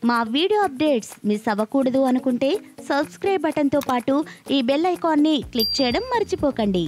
మా video updates miss అవ్వకూడదు అనుకుంటే సబ్స్క్రైబ్ బటన్తో పాటు ఈ బెల్ ఐకాన్ని క్లిక్ చేయడం మర్చిపోకండి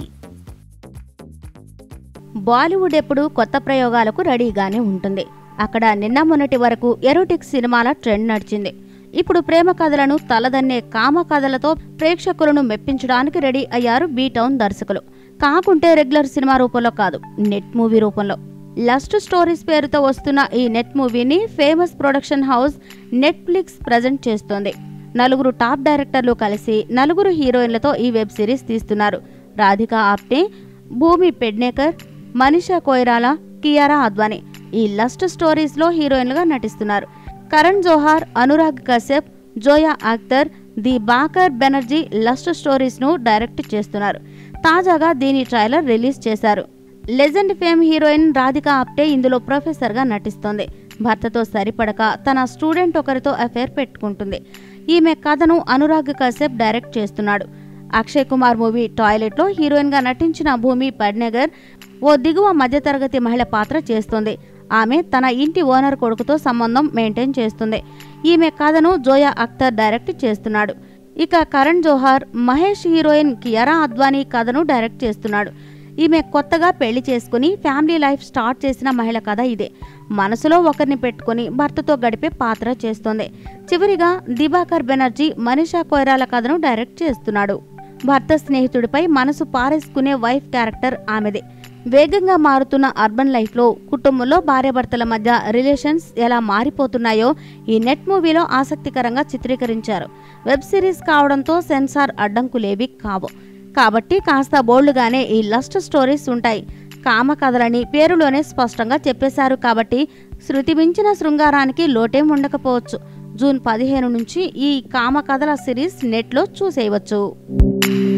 బాలీవుడ్ ఎప్పుడు కొత్త ప్రయోగాలకు రెడీగానే ఉంటుంది అక్కడ నిన్న మొన్నటి వరకు ఎరోటిక్ సినిమాల ట్రెండ్ నడిచింది ఇప్పుడు ప్రేమ కథలను తలదన్నే కామ కథలతో ప్రేక్షకులను మెప్పించడానికి రెడీ అయ్యారు బీ టౌన్ దర్శకులు కాకుంటే రెగ్యులర్ సినిమా రూపంలో కాదు నెట్ మూవీ రూపంలో లస్ట్ స్టోరీస్ పేరుతో వస్తున్న ఈ నెట్ మూవీని famous production house Netflix present చేస్తోంది నలుగురు టాప్ డైరెక్టర్లు కలిసి నలుగురు హీరోయిన్లతో ఈ వెబ్ సిరీస్ తీస్తున్నారు రాధికా ఆప్టే భూమి పెడ్నేకర్ మనీషా కోయిరాలా కియారా అద్వానీ ఈ లస్ట్ స్టోరీస్లో హీరోయిన్లుగా నటిస్తున్నారు కరణ్ జోహార్ అనురాగ్ కశ్యప్ జోయా అఖ్తర్ ది బాకర్ బెనర్జీ లస్ట్ స్టోరీస్ను డైరెక్ట్ చేస్తున్నారు తాజాగా దీని ట్రైలర్ రిలీజ్ చేశారు Legend fame heroine Radhika Apte ఇందులో ప్రొఫెసర్గా నటిస్తోంది భర్తతో సరిపడక తన స్టూడెంట్ ఒకరితో అఫేర్ పెట్టుకుంటుంది ఈమె కథను అనురాగ్ కశ్యప్ డైరెక్ట్ చేస్తున్నాడు అక్షయ్ కుమార్ మూవీ టాయిలెట్లో హీరోయిన్గా నటించిన భూమి పడ్నగర్ ఓ దిగువ మధ్యతరగతి మహిళ పాత్ర చేస్తుంది ఆమె తన ఇంటి ఓనర్ కొడుకుతో సంబంధం మెయింటైన్ చేస్తుంది ఈమె కథను జోయా అఖ్తర్ డైరెక్ట్ చేస్తున్నాడు ఇక కరణ్ జోహార్ మహేష్ హీరోయిన్ కియారా అద్వానీ కథను డైరెక్ట్ చేస్తున్నాడు ఈమె కొత్తగా పెళ్లి చేసుకుని ఫ్యామిలీ లైఫ్ స్టార్ట్ చేసిన మహిళ కథ ఇదే మనసులో ఒకరిని పెట్టుకుని భర్తతో గడిపే పాత్ర చేస్తోంది చివరిగా దిబాకర్ బెనర్జీ మనీషా కొయిరాల కథను డైరెక్ట్ చేస్తున్నాడు భర్త స్నేహితుడిపై మనసు పారేసుకునే వైఫ్ క్యారెక్టర్ ఆమెదే వేగంగా మారుతున్న అర్బన్ లైఫ్లో కుటుంబంలో భార్యాభర్తల మధ్య రిలేషన్స్ ఎలా మారిపోతున్నాయో ఈ నెట్ మూవీలో ఆసక్తికరంగా చిత్రీకరించారు వెబ్ సిరీస్ కావడంతో సెన్సార్ అడ్డంకులేవి కావు కాబట్టి కాస్త బోల్డ్గానే ఈ లస్ట్ స్టోరీస్ ఉంటాయి కామ కథలని పేరులోనే స్పష్టంగా చెప్పేశారు కాబట్టి శృతి మించిన శృంగారానికి లోటేం ఉండకపోవచ్చు జూన్ పదిహేను నుంచి ఈ కామ కథల సిరీస్ నెట్లో చూసేయవచ్చు